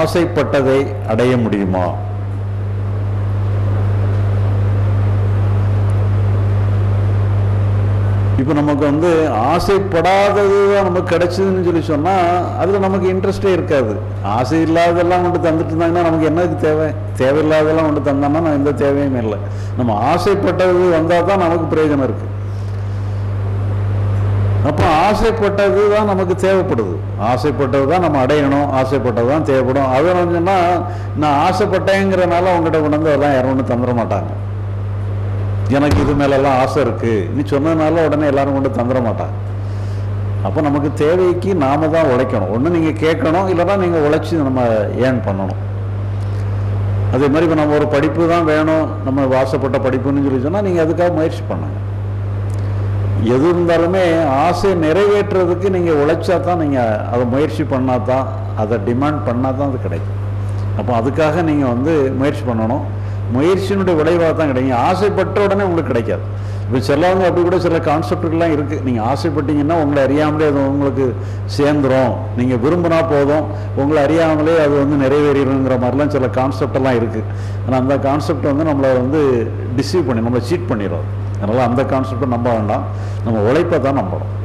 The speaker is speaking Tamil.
ஆசைப்பட்டதை அடைய முடியுமா இப்போ நமக்கு வந்து ஆசைப்படாதது தான் நமக்கு கிடைச்சதுன்னு சொல்லி சொன்னால் அதில் நமக்கு இன்ட்ரெஸ்டே இருக்காது ஆசை இல்லாததெல்லாம் கொண்டு தந்துட்டு இருந்தாங்கன்னா நமக்கு என்னதுக்கு தேவை தேவையில்லாததெல்லாம் கொண்டு தந்தோம்னா நம்ம எந்த தேவையும் இல்லை நம்ம ஆசைப்பட்டது வந்தால் தான் நமக்கு பிரயோஜனம் இருக்குது அப்போ ஆசைப்பட்டது தான் நமக்கு தேவைப்படுது ஆசைப்பட்டது தான் நம்ம அடையணும் ஆசைப்பட்டது தான் தேவைப்படும் அது சொன்னா நான் ஆசைப்பட்டேங்கிறனால உங்ககிட்ட கொண்டு வந்து அதெல்லாம் யாரும் ஒன்றும் தந்துட மாட்டாங்க எனக்கு இது மேலெல்லாம் ஆசை இருக்கு நீ சொன்னதுனால உடனே எல்லாரும் கொண்டு தந்துட மாட்டாங்க அப்போ நமக்கு தேவைக்கு நாம தான் உழைக்கணும் ஒன்று நீங்கள் கேட்கணும் இல்லைன்னா நீங்கள் உழைச்சி நம்ம ஏர்ன் பண்ணணும் அதே மாதிரி இப்போ நம்ம ஒரு படிப்பு தான் வேணும் நம்ம வாசப்பட்ட படிப்புன்னு சொல்லி சொன்னால் நீங்கள் அதுக்காக முயற்சி பண்ணுங்க எது இருந்தாலுமே ஆசை நிறைவேற்றுறதுக்கு நீங்கள் உழைச்சா தான் நீங்கள் அதை முயற்சி பண்ணால் தான் அதை டிமாண்ட் பண்ணால் தான் அது கிடைக்கும் அப்போ அதுக்காக நீங்கள் வந்து முயற்சி பண்ணணும் முயற்சியினுடைய விளைவாக தான் கிடைக்கும் ஆசைப்பட்ட உடனே உங்களுக்கு கிடைக்காது இப்போ சிலவங்க அப்படி கூட சில கான்செப்டுகள்லாம் இருக்குது நீங்கள் ஆசைப்பட்டீங்கன்னா உங்களை அறியாமலே அது உங்களுக்கு சேர்ந்துரும் நீங்கள் விரும்பினா போதும் உங்களை அறியாமலே அது வந்து நிறைவேறிடுங்கிற மாதிரிலாம் சில கான்செப்ட் எல்லாம் இருக்குது ஆனால் அந்த கான்செப்ட் வந்து நம்மளை வந்து டிசீவ் பண்ணி நம்மளை சீட் பண்ணிடும் அதனால் அந்த கான்செப்டை நம்ப வேண்டாம் நம்ம உழைப்பை தான் நம்பணும்